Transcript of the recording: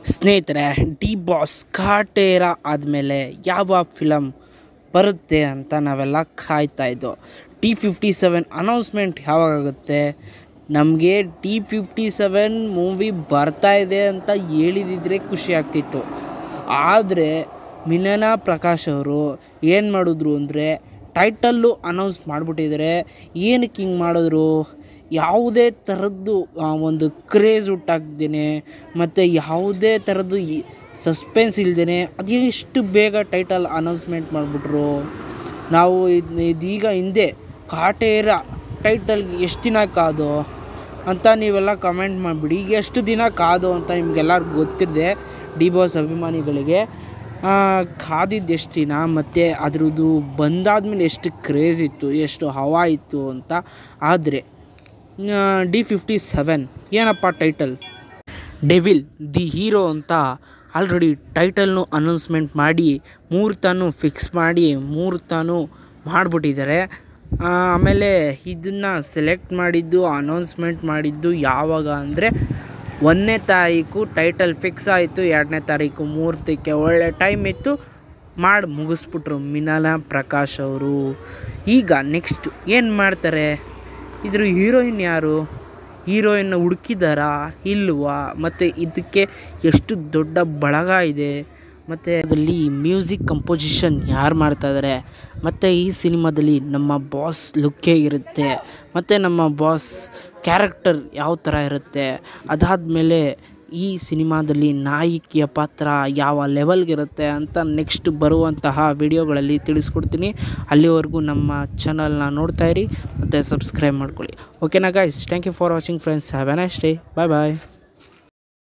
ಸ್ನೇಹಿತರೆ D boss Kaatera ಆದಮೇಲೆ ಯಾವ ಫಿಲಮ್ ಬರುತ್ತೆ ಅಂತ ನಾವೆಲ್ಲ ಕಾಯ್ತಾ ಇದ್ದೋ ಟಿ ಫಿಫ್ಟಿ ಸೆವೆನ್ ಅನೌನ್ಸ್ಮೆಂಟ್ ಯಾವಾಗುತ್ತೆ ನಮಗೆ ಟಿ ಫಿಫ್ಟಿ ಸೆವೆನ್ ಮೂವಿ ಬರ್ತಾ ಇದೆ ಅಂತ ಹೇಳಿದಿದ್ರೆ ಖುಷಿ ಆಗ್ತಿತ್ತು ಆದರೆ ಮಿಲನ ಪ್ರಕಾಶ್ ಅವರು ಏನು ಮಾಡಿದ್ರು ಅಂದರೆ ಟೈಟಲ್ಲು ಅನೌನ್ಸ್ ಮಾಡಿಬಿಟ್ಟಿದ್ದಾರೆ ಏನಕ್ಕೆ ಹಿಂಗೆ ಮಾಡಿದ್ರು ಯಾವುದೇ ಥರದ್ದು ಆ, ಒಂದು ಕ್ರೇಜ್ ಹುಟ್ಟಾಕ್ದೇನೆ ಮತ್ತು ಯಾವುದೇ ಥರದ್ದು ಈ ಸಸ್ಪೆನ್ಸ್ ಇಲ್ದೇ ಅದು ಎಷ್ಟು ಬೇಗ ಟೈಟಲ್ ಅನೌನ್ಸ್ಮೆಂಟ್ ಮಾಡಿಬಿಟ್ರು ನಾವು ಇದ್ ಇದೀಗ ಹಿಂದೆ ಕಾಟೇರ ಟೈಟಲ್ಗೆ ಎಷ್ಟು ದಿನ ಕಾದು ಅಂತ ನೀವೆಲ್ಲ ಕಮೆಂಟ್ ಮಾಡಿಬಿಡಿ ಈಗ ಎಷ್ಟು ದಿನ ಕಾದು ಅಂತ ನಿಮ್ಗೆಲ್ಲರಿಗೂ ಗೊತ್ತಿದೆ ಡಿ ಬಾಸ್ ಅಭಿಮಾನಿಗಳಿಗೆ ಆ, ಕಾದಿದ್ದು ಎಷ್ಟು ದಿನ ಮತ್ತು ಅದ್ರದ್ದು ಬಂದಾದ್ಮೇಲೆ ಎಷ್ಟು ಕ್ರೇಜ್ ಇತ್ತು ಎಷ್ಟು ಹವಾ ಇತ್ತು ಅಂತ ಆದರೆ ಡಿ ಫಿಫ್ಟಿ ಸೆವೆನ್ ಏನಪ್ಪ ಟೈಟಲ್ ಡೆವಿಲ್ ದಿ ಹೀರೋ ಅಂತ ಆಲ್ರೆಡಿ ಟೈಟಲ್ನು ಅನೌನ್ಸ್ಮೆಂಟ್ ಮಾಡಿ ಮುಹೂರ್ತನೂ ಫಿಕ್ಸ್ ಮಾಡಿ ಮುಹೂರ್ತನೂ ಮಾಡಿಬಿಟ್ಟಿದ್ದಾರೆ ಆಮೇಲೆ ಇದನ್ನು ಸೆಲೆಕ್ಟ್ ಮಾಡಿದ್ದು ಅನೌನ್ಸ್ಮೆಂಟ್ ಮಾಡಿದ್ದು ಯಾವಾಗ ಅಂದರೆ ಒಂದನೇ ತಾರೀಕು ಟೈಟಲ್ ಫಿಕ್ಸ್ ಆಯಿತು ಎರಡನೇ ತಾರೀಕು ಮುಹೂರ್ತಕ್ಕೆ ಒಳ್ಳೆ ಟೈಮ್ ಇತ್ತು ಮಾಡಿ ಮುಗಿಸ್ಬಿಟ್ರು ಮಿನಾಲ ಪ್ರಕಾಶ್ ಅವರು ಈಗ ನೆಕ್ಸ್ಟ್ ಏನು ಮಾಡ್ತಾರೆ ಇದ್ರ ಹೀರೋಯಿನ್ ಯಾರು ಹೀರೋಯಿನ್ನ ಹುಡುಕಿದಾರಾ ಇಲ್ವಾ ಮತ್ತು ಇದಕ್ಕೆ ಎಷ್ಟು ದೊಡ್ಡ ಬಳಗ ಇದೆ ಮತ್ತು ಅದರಲ್ಲಿ ಮ್ಯೂಸಿಕ್ ಕಂಪೋಸಿಷನ್ ಯಾರು ಮಾಡ್ತಾಯಿದ್ದಾರೆ ಮತ್ತು ಈ ಸಿನಿಮಾದಲ್ಲಿ ನಮ್ಮ ಬಾಸ್ ಲುಕ್ ಹೇಗಿರುತ್ತೆ ಮತ್ತು ನಮ್ಮ ಬಾಸ್ ಕ್ಯಾರೆಕ್ಟರ್ ಯಾವ ಥರ ಇರುತ್ತೆ ಅದಾದಮೇಲೆ ಈ ಸಿನಿಮಾದಲ್ಲಿ ನಾಯಕಿಯ ಪಾತ್ರ ಯಾವ ಲೆವೆಲ್ಗಿರುತ್ತೆ ಅಂತ ನೆಕ್ಸ್ಟ್ ಬರುವಂತಹ ವಿಡಿಯೋಗಳಲ್ಲಿ ತಿಳಿಸ್ಕೊಡ್ತೀನಿ ಅಲ್ಲಿವರೆಗೂ ನಮ್ಮ ಚಾನಲ್ನ ನೋಡ್ತಾ ಇರಿ ಮತ್ತು ಸಬ್ಸ್ಕ್ರೈಬ್ ಮಾಡ್ಕೊಳ್ಳಿ ಓಕೆನಾ guys thank you for watching friends have a nice day bye bye